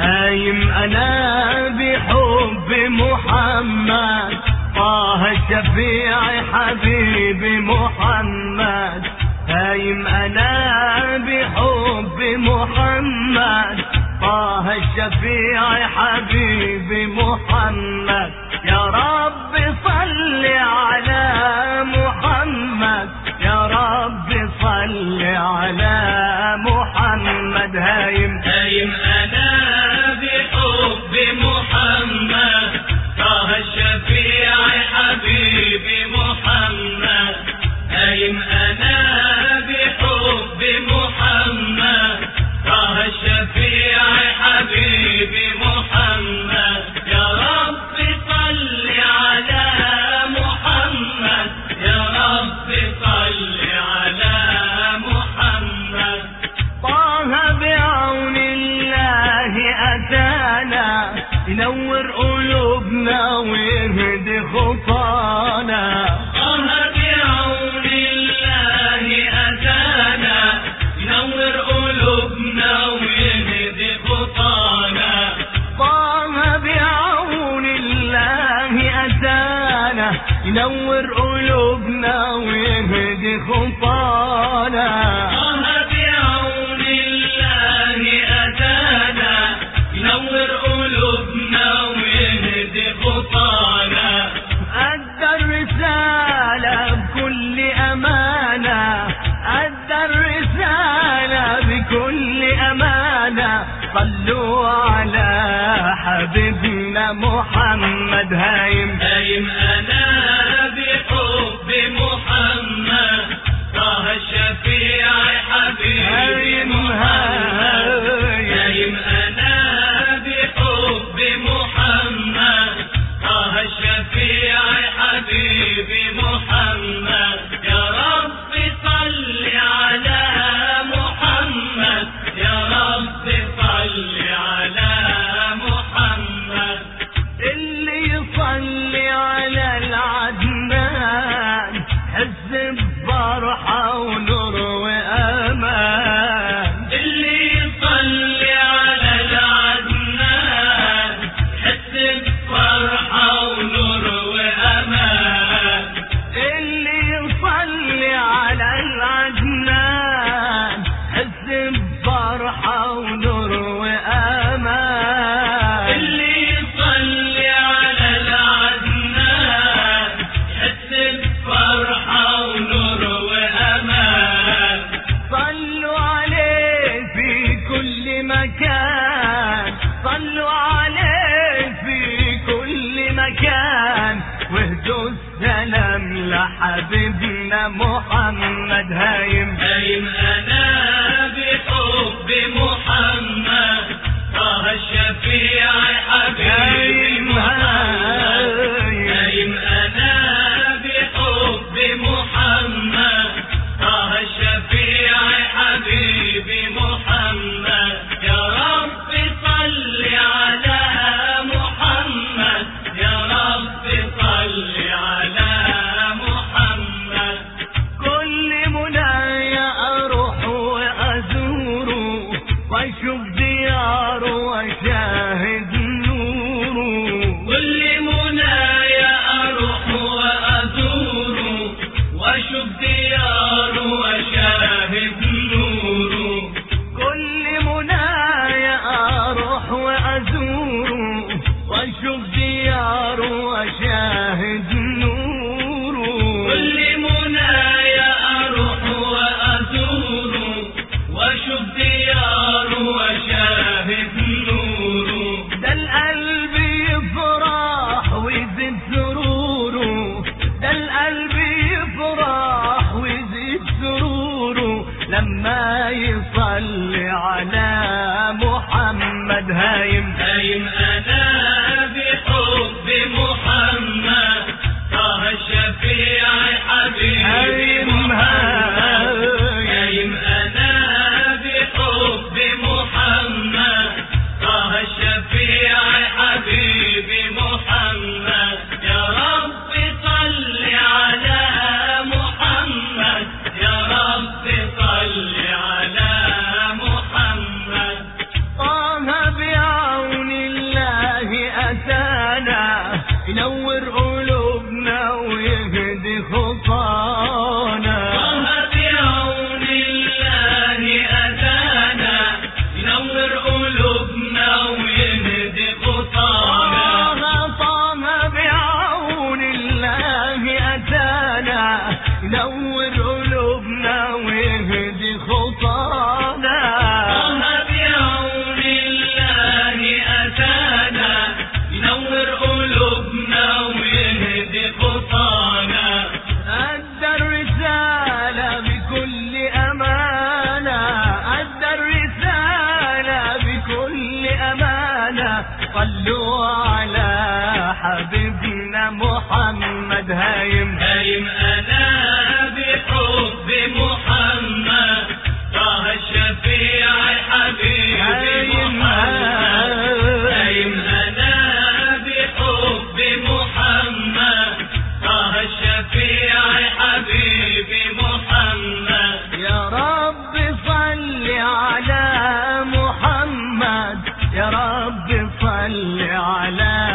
هايم انا بحب محمد طه الشفيع حبيبي محمد هايم انا بحب محمد طه الشفيع حبيبي محمد يا رب صل على محمد يا رب صل على محمد هايم هايم انا بحب محمد طه الشفيع حبيبي محمد هايم انا بحب محمد طه الشفيع حبيبي محمد يا رب صل على محمد يا رب صل على محمد طه بعون الله أتانا ينور قلوبنا ويهدي خطانا طه بعون الله أتانا ينور قلوبنا ويهدي خطانا طه بعون الله أتانا ينور قلوبنا ويهدي خطانا طه بعون الله أتانا ينور قلوبنا ويهدي خطانا أدى الرسالة بكل أمانة أدى الرسالة بكل أمانة صلوا على حبيبنا محمد هايم هايم أنا بحب محمد طه الشفيع حبيبي هايم محمد هايم هايم أنا بحب محمد طه الشفيع حبيبي محمد يا رب صل على محمد يا رب صل على محمد اللي يصلي على العدنان حس بفرحة ونور وأمان اللي يصلي على العدنان حس بفرحة ونور وأمان اللي يصلي على العدنان حس بفرحة ونور وأمان اللي يصلي على العدنان حس بفرحة ونور وأمان صلوا عليه في كل مكان صلوا عليه في كل مكان واهدوا السلام لحبيبنا محمد هايم هايم أنا بحب محمد طه الشفيع حبيبي هايم محمد هايم هايم أنا بحب محمد طه الشفيع حبيبي محمد يا رب صل على محمد يا رب صل على محمد كل منايا اروح وازوره واشوف دياره واشاهد نوره كل صلوا على حبيبنا محمد هايم هايم أنا بحب محمد طه الشفيع حبيبي هايم محمد هايم أنا بحب محمد طه الشفيع حبيبي محمد يا رب صل على محمد يا رب صل على